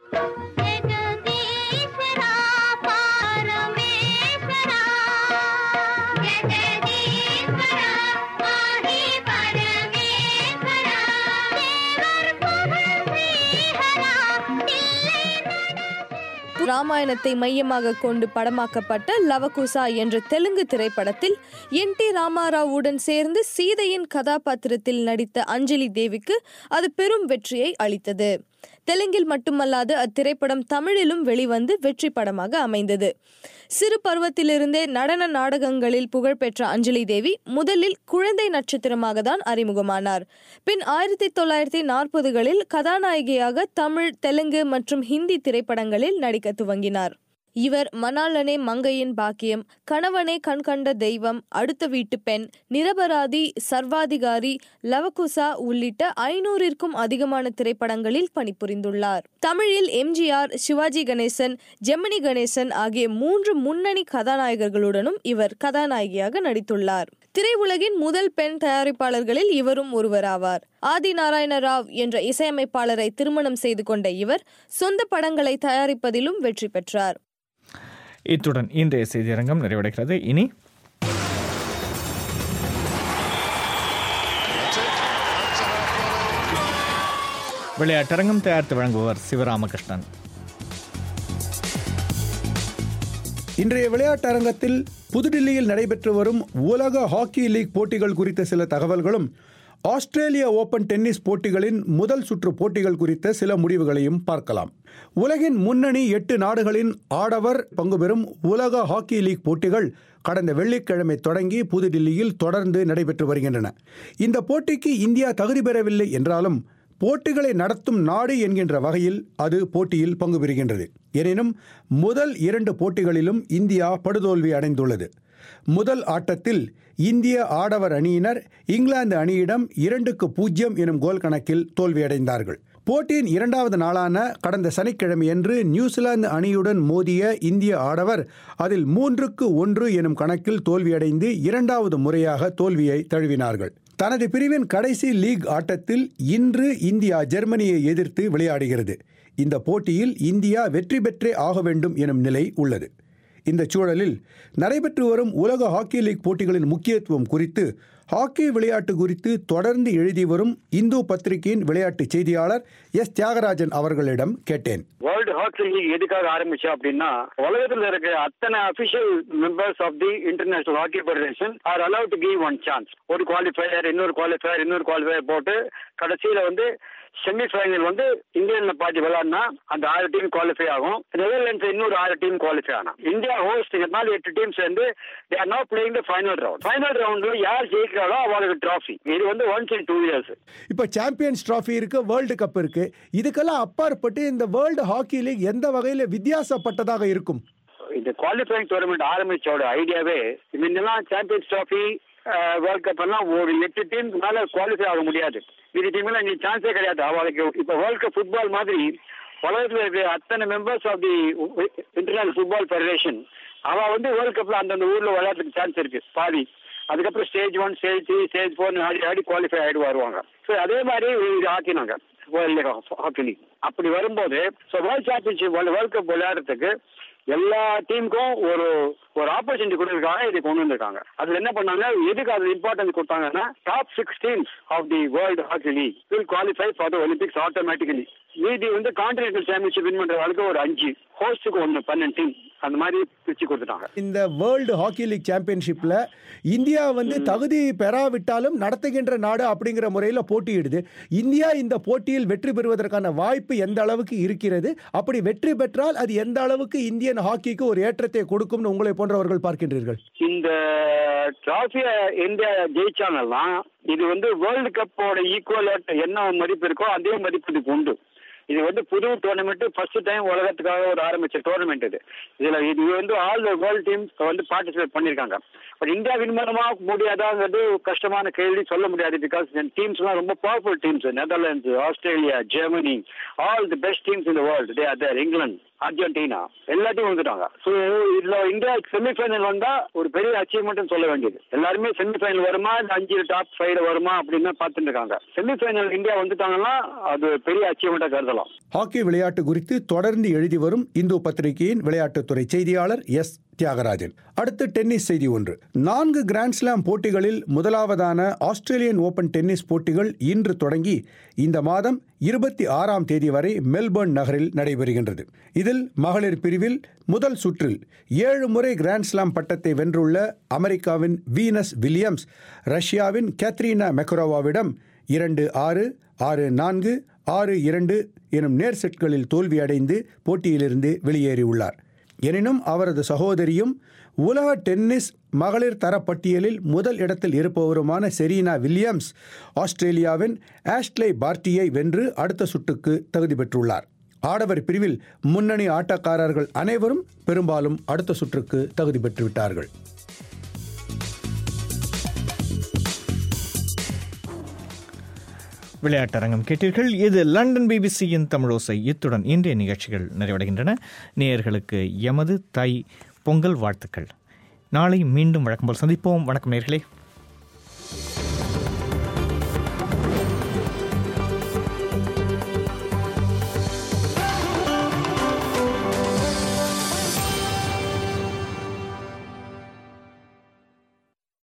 ராமாயணத்தை மையமாக கொண்டு படமாக்கப்பட்ட லவகுசா என்ற தெலுங்கு திரைப்படத்தில் என் டி ராமாராவுடன் சேர்ந்து சீதையின் கதாபாத்திரத்தில் நடித்த அஞ்சலி தேவிக்கு அது பெரும் வெற்றியை அளித்தது தெலுங்கில் மட்டுமல்லாது அத்திரைப்படம் தமிழிலும் வெளிவந்து வெற்றி படமாக அமைந்தது சிறு பருவத்திலிருந்தே நடன நாடகங்களில் புகழ்பெற்ற அஞ்சலி தேவி முதலில் குழந்தை நட்சத்திரமாக தான் அறிமுகமானார் பின் ஆயிரத்தி தொள்ளாயிரத்தி நாற்பதுகளில் கதாநாயகியாக தமிழ் தெலுங்கு மற்றும் ஹிந்தி திரைப்படங்களில் நடிக்க துவங்கினார் இவர் மணாலனே மங்கையின் பாக்கியம் கணவனே கண்கண்ட தெய்வம் அடுத்த வீட்டு பெண் நிரபராதி சர்வாதிகாரி லவகுசா உள்ளிட்ட ஐநூறிற்கும் அதிகமான திரைப்படங்களில் பணிபுரிந்துள்ளார் தமிழில் எம்ஜிஆர் சிவாஜி கணேசன் ஜெமினி கணேசன் ஆகிய மூன்று முன்னணி கதாநாயகர்களுடனும் இவர் கதாநாயகியாக நடித்துள்ளார் திரையுலகின் முதல் பெண் தயாரிப்பாளர்களில் இவரும் ஒருவராவார் ஆதி நாராயண ராவ் என்ற இசையமைப்பாளரை திருமணம் செய்து கொண்ட இவர் சொந்த படங்களை தயாரிப்பதிலும் வெற்றி பெற்றார் இத்துடன் இன்றைய செய்தியரங்கம் நிறைவடைகிறது இனி விளையாட்டரங்கம் தயாரித்து வழங்குபவர் சிவராமகிருஷ்ணன் இன்றைய விளையாட்டரங்கத்தில் புதுடில்லியில் நடைபெற்று வரும் உலக ஹாக்கி லீக் போட்டிகள் குறித்த சில தகவல்களும் ஆஸ்திரேலிய ஓபன் டென்னிஸ் போட்டிகளின் முதல் சுற்று போட்டிகள் குறித்த சில முடிவுகளையும் பார்க்கலாம் உலகின் முன்னணி எட்டு நாடுகளின் ஆடவர் பங்குபெறும் உலக ஹாக்கி லீக் போட்டிகள் கடந்த வெள்ளிக்கிழமை தொடங்கி புதுடில்லியில் தொடர்ந்து நடைபெற்று வருகின்றன இந்த போட்டிக்கு இந்தியா தகுதி பெறவில்லை என்றாலும் போட்டிகளை நடத்தும் நாடு என்கின்ற வகையில் அது போட்டியில் பங்கு பெறுகின்றது எனினும் முதல் இரண்டு போட்டிகளிலும் இந்தியா படுதோல்வி அடைந்துள்ளது முதல் ஆட்டத்தில் இந்திய ஆடவர் அணியினர் இங்கிலாந்து அணியிடம் இரண்டுக்கு பூஜ்ஜியம் எனும் கோல் கணக்கில் தோல்வியடைந்தார்கள் போட்டியின் இரண்டாவது நாளான கடந்த சனிக்கிழமையன்று நியூசிலாந்து அணியுடன் மோதிய இந்திய ஆடவர் அதில் மூன்றுக்கு ஒன்று எனும் கணக்கில் தோல்வியடைந்து இரண்டாவது முறையாக தோல்வியை தழுவினார்கள் தனது பிரிவின் கடைசி லீக் ஆட்டத்தில் இன்று இந்தியா ஜெர்மனியை எதிர்த்து விளையாடுகிறது இந்த போட்டியில் இந்தியா வெற்றி பெற்றே ஆக வேண்டும் எனும் நிலை உள்ளது இந்த சூழலில் நடைபெற்று வரும் உலக ஹாக்கி லீக் போட்டிகளின் முக்கியத்துவம் குறித்து ஹாக்கி விளையாட்டு குறித்து தொடர்ந்து எழுதி வரும் இந்து பத்திரிகையின் விளையாட்டு செய்தியாளர் எஸ் தியாகராஜன் அவர்களிடம் கேட்டேன் வேர்ல்டு ஹாக்கி லீக் எதுக்காக ஆரம்பிச்சா அப்படின்னா உலகத்தில் இருக்கிற அத்தனை official members of the international hockey federation are allowed to give one chance ஒரு குவாலிஃபயர் இன்னொரு குவாலிஃபயர் இன்னொரு குவாலிஃபயர் போட்டு கடைசியில வந்து செமிஃபைனல் வந்து இங்கிலாந்து பார்ட்டி விளையாடினா அந்த ஆறு டீம் குவாலிஃபை ஆகும் நெதர்லாண்ட்ஸ் இன்னொரு ஆறு டீம் குவாலிஃபை ஆனா இந்தியா ஹோஸ்ட் நாலு எட்டு டீம் சேர்ந்து they are not playing the final round final ரவுண்ட்ல யார் ஜெயிக்கிறாரோ அவங்களுக்கு டிராஃபி இது வந்து ஒன்ஸ் இன் டூ இயர்ஸ் இப்போ சாம்பியன்ஸ் டிராஃபி இருக்கு வேர்ல்டு கப் இருக்கு இதுக்கெல்லாம் அப்பாற்பட்டு இந்த வேர்ல்டு ஹாக்கி லீக் எந்த வகையில் வித்தியாசப்பட்டதாக இருக்கும் இந்த குவாலிஃபைங் டோர்னமெண்ட் ஆரம்பிச்சோட ஐடியாவே முன்னெல்லாம் சாம்பியன்ஸ் டிராஃபி வேர்ல்ட் கப் எல்லாம் ஒரு எட்டு டீமுக்கு மேல குவாலிஃபை ஆக முடியாது இது டீம்ல நீ சான்ஸே கிடையாது அவளுக்கு இப்ப வேர்ல்ட் கப் ஃபுட்பால் மாதிரி உலகத்துல இருக்கிற அத்தனை members of the international football federation அவ வந்து வேர்ல்ட் கப்ல அந்தந்த ஊர்ல விளையாடுறதுக்கு சான்ஸ் இருக்கு பாதி அதுக்கப்புறம் stage one stage three stage four ஆடி ஆடி குவாலிஃபை ஆயிடு வருவாங்க ஸோ அதே மாதிரி இது ஆக்கினாங்க வேர்ல்டு ஹாக்கி லீக் அப்படி வரும்போது so world championship world cup விளையாடுறதுக்கு எல்லா டீமுக்கும் ஒரு ஒரு ஆப்பர்ச்சுனிட்டி கொடுத்துருக்காங்க இதை கொண்டு வந்திருக்காங்க அதுல என்ன பண்ணாங்க எதுக்கு அது இம்பார்ட்டன்ஸ் கொடுத்தாங்கன்னா top six teams of the world hockey league will qualify for the Olympics automatically மீதி வந்து கான்டினென்டல் சாம்பியன்ஷிப் வின் பண்றவங்களுக்கு ஒரு அஞ்சு ஹோஸ்டுக்கு ஒன்று பன்னெண்டு டீம் அந்த மாதிரி பிரிச்சு கொடுத்துட்டாங்க இந்த வேர்ல்டு ஹாக்கி லீக் சாம்பியன்ஷிப்ல இந்தியா வந்து தகுதி பெறாவிட்டாலும் நடத்துகின்ற நாடு அப்படிங்கிற முறையில் போட்டியிடுது இந்தியா இந்த போட்டியில் வெற்றி பெறுவதற்கான வாய்ப்பு எந்த அளவுக்கு இருக்கிறது அப்படி வெற்றி பெற்றால் அது எந்த அளவுக்கு இந்தியன் ஹாக்கிக்கு ஒரு ஏற்றத்தை கொடுக்கும்னு உங்களை போன்றவர்கள் பார்க்கின்றீர்கள் இந்த டிராஃபிய இந்தியா ஜெயிச்சாங்கன்னா இது வந்து வேர்ல்டு கப்போட ஈக்குவல் என்ன மதிப்பு இருக்கோ அதே மதிப்பு இதுக்கு உண்டு இது வந்து புது டோர்னமெண்ட் ஃபர்ஸ்ட் டைம் உலகத்துக்காக ஒரு ஆரம்பிச்ச டோர்னமெண்ட் இது இதுல இது வந்து ஆல் த வேர்ல்ட் டீம்ஸ் வந்து பார்ட்டிசிபேட் பண்ணிருக்காங்க பட் இந்தியா வின் பண்ணமா முடியாதாங்கிறது கஷ்டமான கேள்வி சொல்ல முடியாது பிகாஸ் டீம்ஸ் எல்லாம் ரொம்ப powerful teams Netherlands Australia Germany all the best teams in the world they are there England Argentina எல்லாத்தையும் வந்துட்டாங்க ஸோ இதுல இந்தியா செமிஃபைனல் வந்தா ஒரு பெரிய அச்சீவ்மெண்ட் சொல்ல வேண்டியது எல்லாருமே செமிஃபைனல் வருமா இந்த அஞ்சு டாப் ஃபைவ்ல வருமா அப்படின்னு பார்த்துட்டு இருக்காங்க செமிஃபைனல் இந்தியா வந்துட்டாங்கன்னா அது பெரிய அச்சீவ்மெண்ட்டா கருதலாம் ஹாக்கி விளையாட்டு குறித்து தொடர்ந்து எழுதி வரும் இந்து பத்திரிகையின் விளையாட்டுத்துறை செய்தியாளர் எஸ் தியாகராஜன் அடுத்து டென்னிஸ் செய்தி ஒன்று நான்கு கிராண்ட்ஸ்லாம் போட்டிகளில் முதலாவதான ஆஸ்திரேலியன் ஓபன் டென்னிஸ் போட்டிகள் இன்று தொடங்கி இந்த மாதம் இருபத்தி ஆறாம் தேதி வரை மெல்பர்ன் நகரில் நடைபெறுகின்றது இதில் மகளிர் பிரிவில் முதல் சுற்றில் ஏழு முறை கிராண்ட்ஸ்லாம் பட்டத்தை வென்றுள்ள அமெரிக்காவின் வீனஸ் வில்லியம்ஸ் ரஷ்யாவின் கேத்ரீனா மெக்ரோவாவிடம் இரண்டு ஆறு ஆறு நான்கு ஆறு இரண்டு எனும் நேர் செட்களில் தோல்வியடைந்து போட்டியிலிருந்து வெளியேறியுள்ளார் எனினும் அவரது சகோதரியும் உலக டென்னிஸ் மகளிர் தரப்பட்டியலில் முதல் இடத்தில் இருப்பவருமான செரீனா வில்லியம்ஸ் ஆஸ்திரேலியாவின் ஆஷ்லே பார்ட்டியை வென்று அடுத்த சுட்டுக்கு தகுதி பெற்றுள்ளார் ஆடவர் பிரிவில் முன்னணி ஆட்டக்காரர்கள் அனைவரும் பெரும்பாலும் அடுத்த சுற்றுக்கு தகுதி பெற்றுவிட்டார்கள் விளையாட்டரங்கம் கேட்டீர்கள் இது லண்டன் பிபிசியின் தமிழோசை இத்துடன் இன்றைய நிகழ்ச்சிகள் நிறைவடைகின்றன நேயர்களுக்கு எமது தை பொங்கல் வாழ்த்துக்கள் நாளை மீண்டும் வழக்கம் போல் சந்திப்போம் வணக்கம் நேர்களே